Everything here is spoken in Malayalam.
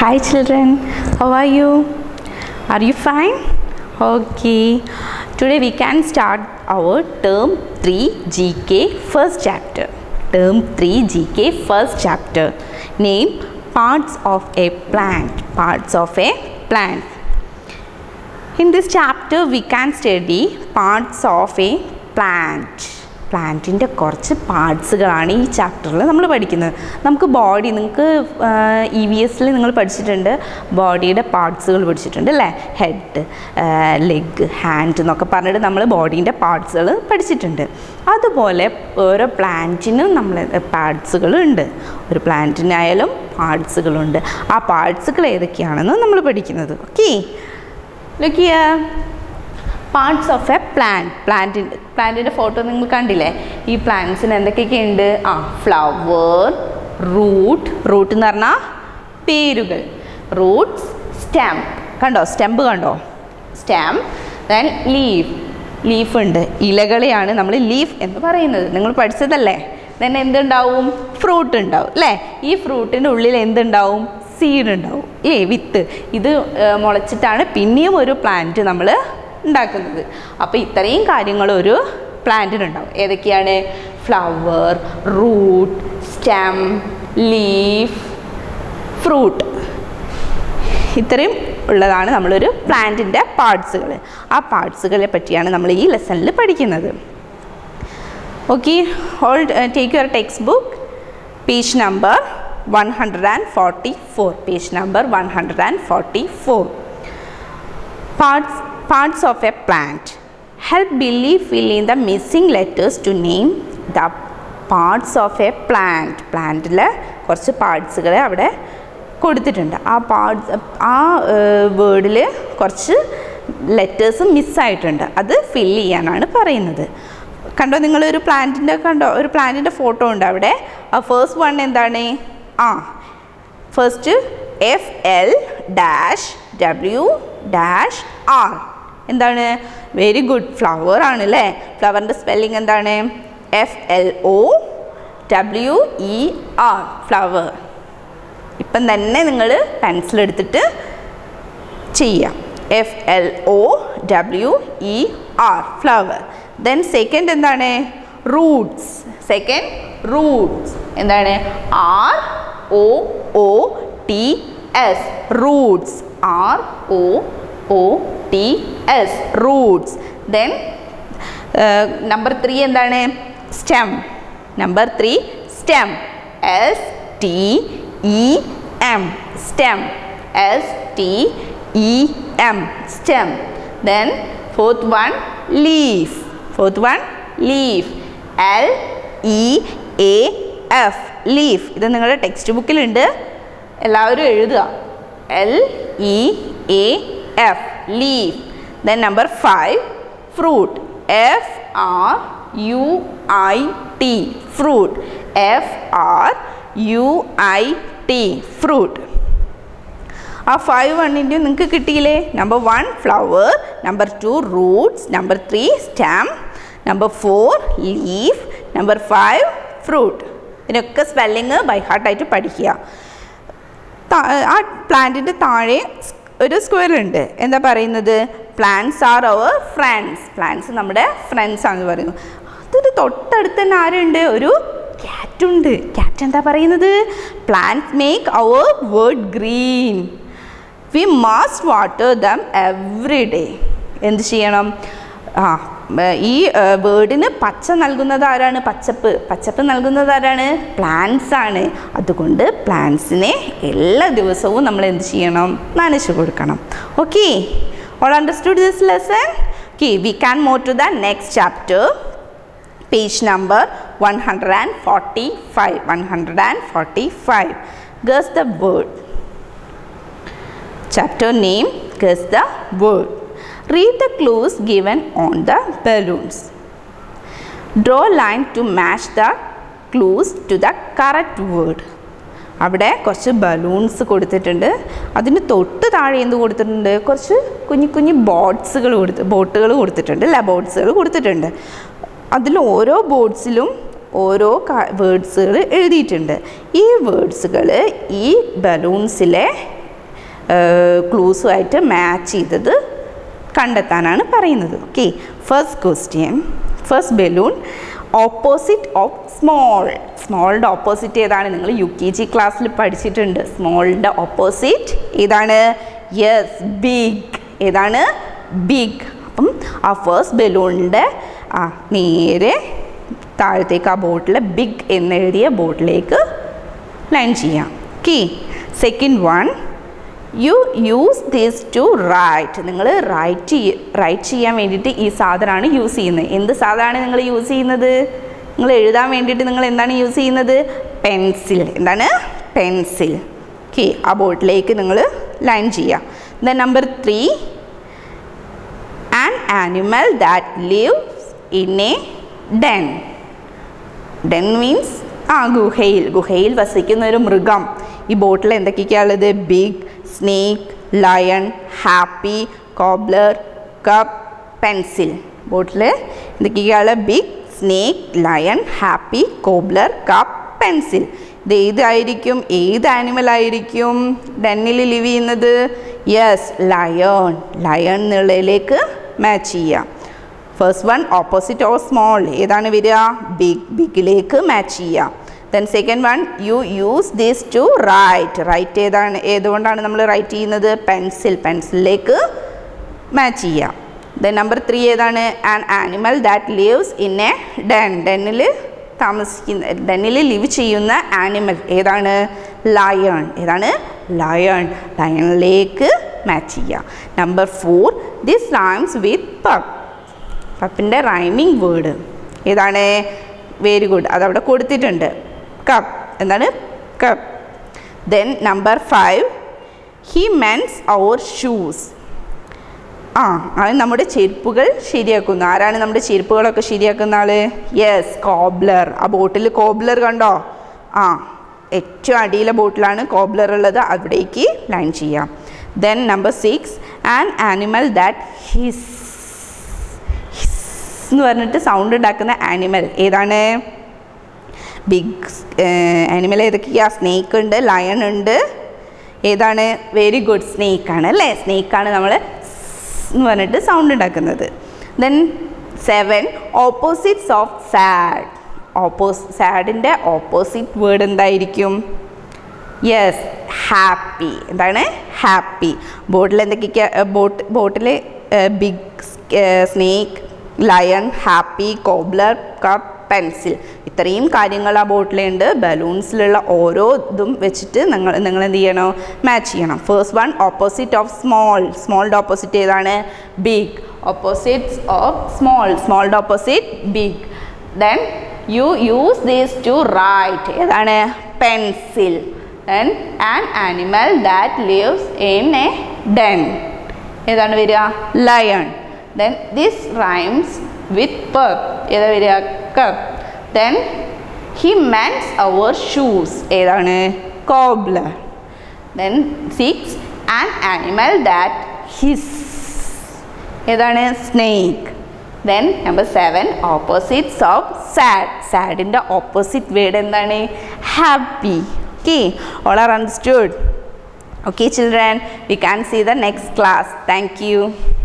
Hi children, how are you? Are you fine? Okay. Today we can start our term 3 GK first chapter. Term 3 GK first chapter. Name parts of a plant. Parts of a plant. In this chapter we can study parts of a plant. പ്ലാന്റിൻ്റെ കുറച്ച് പാർട്സുകളാണ് ഈ ചാപ്റ്ററിൽ നമ്മൾ പഠിക്കുന്നത് നമുക്ക് ബോഡി നിങ്ങൾക്ക് ഇ വി എസിൽ നിങ്ങൾ പഠിച്ചിട്ടുണ്ട് ബോഡിയുടെ പാർട്സുകൾ പഠിച്ചിട്ടുണ്ട് അല്ലേ ഹെഡ് ലെഗ് ഹാൻഡ് എന്നൊക്കെ പറഞ്ഞിട്ട് നമ്മൾ ബോഡീൻ്റെ പാർട്സുകൾ പഠിച്ചിട്ടുണ്ട് അതുപോലെ ഓരോ പ്ലാന്റിനും നമ്മൾ പാർട്സുകളുണ്ട് ഒരു പ്ലാന്റിനായാലും പാർട്സുകളുണ്ട് ആ പാർട്സുകൾ ഏതൊക്കെയാണെന്ന് നമ്മൾ പഠിക്കുന്നത് ഓക്കെ ലുക്കിയ പാർട്സ് ഓഫ് എ പ്ലാന്റ് പ്ലാന്റിൻ്റെ പ്ലാന്റിൻ്റെ ഫോട്ടോ നിങ്ങൾ കണ്ടില്ലേ ഈ പ്ലാന്റ്സിന് എന്തൊക്കെയൊക്കെ ഉണ്ട് ആ ഫ്ലവർ റൂട്ട് റൂട്ട് എന്ന് പറഞ്ഞാൽ പേരുകൾ റൂട്ട്സ് സ്റ്റെംപ് കണ്ടോ സ്റ്റെമ്പ് കണ്ടോ സ്റ്റെംപ് ദെൻ ലീഫ് ലീഫ് ഉണ്ട് ഇലകളെയാണ് നമ്മൾ ലീഫ് എന്ന് പറയുന്നത് നിങ്ങൾ പഠിച്ചതല്ലേ ദെൻ എന്തുണ്ടാവും ഫ്രൂട്ട് ഉണ്ടാവും അല്ലേ ഈ ഫ്രൂട്ടിൻ്റെ ഉള്ളിൽ എന്തുണ്ടാവും സീഡ് ഉണ്ടാവും ഏ വിത്ത് ഇത് ഏർ, മുളച്ചിട്ടാണ് പിന്നെയും ഒരു പ്ലാന്റ് നമ്മൾ ഉണ്ടാക്കുന്നത് അപ്പോൾ ഇത്രയും കാര്യങ്ങൾ ഒരു പ്ലാന്റിനുണ്ടാവും ഏതൊക്കെയാണ് flower root stem leaf fruit ഇത്രയും ഉള്ളതാണ് നമ്മളൊരു പ്ലാന്റിൻ്റെ പാർട്സുകൾ ആ പാർട്സുകളെ പറ്റിയാണ് നമ്മൾ ഈ ലെസണിൽ പഠിക്കുന്നത് okay all take your text book page number one hundred and forty four page number one hundred and forty four parts parts of a plant help billy fill in the missing letters to name the parts of a plant പ്ലാന്റിൽ കുറച്ച് പാർട്സുകൾ അവിടെ കൊടുത്തിട്ടുണ്ട് ആ പാർട്സ് ആ വേർഡിൽ കുറച്ച് ലെറ്റേഴ്സ് മിസ്സായിട്ടുണ്ട് അത് ഫില്ല് ചെയ്യാനാണ് പറയുന്നത് കണ്ടോ നിങ്ങളൊരു പ്ലാന്റിൻ്റെ കണ്ടോ ഒരു പ്ലാന്റിൻ്റെ ഫോട്ടോ ഉണ്ട് അവിടെ ആ ഫേസ്റ്റ് വൺ എന്താണ് ആ first F L dash W dash R എന്താണ് വെരി ഗുഡ് ഫ്ലവർ ആണ് അല്ലേ ഫ്ലവറിൻ്റെ സ്പെല്ലിംഗ് എന്താണ് F L O W E R flower ഇപ്പം തന്നെ നിങ്ങൾ പെൻസിൽ എടുത്തിട്ട് ചെയ്യാം F L O W E R flower then second എന്താണ് റൂട്ട്സ് സെക്കൻഡ് റൂട്ട്സ് എന്താണ് R O O T S roots R O O T S roots then number three എന്താണ് stem number three stem S T E M stem S T E M stem then fourth one leaf fourth one leaf L E A F leaf ഇത് നിങ്ങളുടെ ടെക്സ്റ്റ് ബുക്കിലുണ്ട് എല്ലാവരും എഴുതുക L E A F leaf then number five fruit F R U I T fruit F R U I T fruit ആ ഫൈവ് വണ്ണിൻ്റെ നിങ്ങൾക്ക് കിട്ടിയില്ലേ number one flower number two roots number three stem number four leaf number five fruit ഇതിനൊക്കെ സ്പെല്ലിങ് ബൈ ഹാർട്ടായിട്ട് പഠിക്കുക താ- ആ പ്ലാന്റിൻ്റെ താഴെ സ് ഒരു സ്ക്വയർ ഉണ്ട് എന്താ പറയുന്നത് plants are our friends plants നമ്മുടെ ഫ്രണ്ട്സ് ആണെന്ന് പറയുന്നു അതൊരു തൊട്ടടുത്ത് തന്നെ ആരുണ്ട് ഒരു cat ഉണ്ട് ക്യാറ്റ് എന്താ പറയുന്നത് plants make our world green we must water them every day എന്ത് ചെയ്യണം ആ ബ- ഈ വേർഡിന് പച്ച നൽകുന്നത് ആരാണ് പച്ചപ്പ് പച്ചപ്പ് നൽകുന്നത് ആരാണ് പ്ലാന്റ്സ് ആണ് അതുകൊണ്ട് പ്ലാന്റ്സിനെ എല്ലാ ദിവസവും നമ്മൾ എന്ത് ചെയ്യണം നനച്ചു കൊടുക്കണം okay all understood this lesson okay we can move to the next chapter page number 145 145 guess the word chapter name guess the word read the clues given on the balloons draw line to match the clues to the correct word അവിടെ കുറച്ച് ബലൂൺസ് കൊടുത്തിട്ടുണ്ട് അതിന് തൊട്ട് താഴെ എന്ത് കൊടുത്തിട്ടുണ്ട് കുറച്ച് കുഞ്ഞു കുഞ്ഞു ബോട്ട്സുകൾ കൊടുത്ത് ബോട്ടുകൾ കൊടുത്തിട്ടുണ്ട് അല്ല ബോട്ട്സുകൾ കൊടുത്തിട്ടുണ്ട് അതിൽ ഓരോ ബോട്ട്സിലും ഓരോ വേർഡ്സുകൾ എഴുതിയിട്ടുണ്ട് ഈ വേർഡ്സുകൾ ഈ ബലൂൺസിലെ ക്ലൂസുമായിട്ട് മാച്ച് ചെയ്തത് കണ്ടെത്താനാണ് പറയുന്നത് okay first question first balloon opposite of small സ്മോളിൻ്റെ ഓപ്പോസിറ്റ് ഏതാണ് നിങ്ങൾ യു കെ ജി ക്ലാസ്സിൽ പഠിച്ചിട്ടുണ്ട് സ്മോളിൻ്റെ ഓപ്പോസിറ്റ് ഏതാണ് യെസ് ബിഗ് ഏതാണ് ബിഗ് അപ്പം ആ ഫസ്റ്റ് ബലൂണിൻ്റെ ആ നേരെ താഴത്തേക്ക് ആ ബോട്ടിൽ ബിഗ് എന്നെഴുതിയ ബോട്ടിലേക്ക് ലൈൻ ചെയ്യാം okay second one you use this to write നിങ്ങൾ റൈറ്റ് റൈറ്റ് ചെയ്യാൻ വേണ്ടിയിട്ട് ഈ സാധനമാണ് യൂസ് ചെയ്യുന്നത് എന്ത് സാധനമാണ് നിങ്ങൾ യൂസ് ചെയ്യുന്നത് നിങ്ങൾ എഴുതാൻ വേണ്ടിയിട്ട് നിങ്ങൾ എന്താണ് യൂസ് ചെയ്യുന്നത് പെൻസിൽ എന്താണ് പെൻസിൽ ഓക്കെ ആ ബോട്ടിലേക്ക് നിങ്ങൾ ലൈൻ ചെയ്യാം the number three an animal that lives in a den den means ആ ഗുഹയിൽ ഗുഹയിൽ വസിക്കുന്ന ഒരു മൃഗം ഈ ബോട്ടിൽ എന്തൊക്കെയൊക്കെയാണുള്ളത് big snake lion happy cobbler cup pencil ബോട്ടിൽ എന്തൊക്കെയാണ് big snake lion happy cobbler cup pencil ഇത് ഏതായിരിക്കും ഏത് ആനിമൽ ആയിരിക്കും ഡെന്നിൽ ലിവ് ചെയ്യുന്നത് യെസ് ലയൺ ലയൺ എന്നുള്ളതിലേക്ക് മാച്ച് ചെയ്യാം first one opposite or small ഏതാണ് വരിക ബിഗ് ബിഗിലേക്ക് മാച്ച് ചെയ്യാം then second one you use this to write write ഏതാണ് ഏതുകൊണ്ടാണ് നമ്മൾ റൈറ്റ് ചെയ്യുന്നത് പെൻസിൽ പെൻസിലിലേക്ക് മാച്ച് ചെയ്യാം ദെൻ നമ്പർ ത്രീ ഏതാണ് an animal that lives in a den ഡെന്നിൽ താമസിക്കുന്ന ഡെന്നിൽ ലിവ് ചെയ്യുന്ന ആനിമൽ ഏതാണ് ലയൺ ഏതാണ് ലയൺ ലയണിലേക്ക് മാച്ച് ചെയ്യാം number four this rhymes with pup പപ്പിൻ്റെ റൈമിങ് വേർഡ് ഏതാണ് വെരി ഗുഡ് അതവിടെ കൊടുത്തിട്ടുണ്ട് കപ്പ് എന്താണ് cup then number five he mends our shoes ആ അത് നമ്മുടെ ചെരുപ്പുകൾ ശരിയാക്കുന്നു ആരാണ് നമ്മുടെ ചെരുപ്പുകളൊക്കെ ശരിയാക്കുന്ന ആള് യെസ് കോബ്ലർ ആ ബോട്ടിൽ കോബ്ലർ കണ്ടോ ആ ഏറ്റവും അടിയിലെ ബോട്ടിലാണ് കോബ്ലർ ഉള്ളത് അവിടേക്ക് ലൈൻ ചെയ്യാം then number six an animal that hiss എന്ന് പറഞ്ഞിട്ട് സൗണ്ട് ഉണ്ടാക്കുന്ന ആനിമൽ ഏതാണ് ബിഗ് ആനിമൽ ഏതൊക്കെയാ സ്നേക്ക് ഉണ്ട് ലയൺ ഉണ്ട് ഏതാണ് വെരി ഗുഡ് സ്നേക്കാണ് അല്ലേ സ്നേക്കാണ് നമ്മൾ എന്ന് പറഞ്ഞിട്ട് സൗണ്ട് ഉണ്ടാക്കുന്നത് then seven opposites of sad oppose സാഡിൻ്റെ ഓപ്പോസിറ്റ് വേർഡ് എന്തായിരിക്കും യെസ് ഹാപ്പി എന്താണ് ഹാപ്പി ബോട്ടിൽ എന്തൊക്കെയാ ബോട്ട് ബോട്ടിൽ big snake lion happy cobbler cup pencil ഇത്രയും കാര്യങ്ങൾ ആ ബോട്ടിലുണ്ട് ബലൂൺസിലുള്ള ഓരോ ഇതും വെച്ചിട്ട് നിങ്ങൾ നിങ്ങൾ എന്ത് ചെയ്യണം മാച്ച് ചെയ്യണം first one opposite of small സ്മോളിൻ്റെ ഓപ്പോസിറ്റ് ഏതാണ് ബിഗ് ഓപ്പോസിറ്റ്സ് ഓഫ് സ്മോൾ സ്മോളിൻ്റെ opposite big then you use these to write ഏതാണ് pencil then an animal that lives in a den ഏതാണ് വരിക lion then this rhymes with pup ഏതാ വരിക cup then he mends our shoes ഏതാണ് cobbler then six an animal that hiss ഏതാണ് snake then number seven opposites of sad സാഡിൻ്റെ ഓപ്പോസിറ്റ് വേർഡ് എന്താണ് happy okay all are understood okay children we can see the next class thank you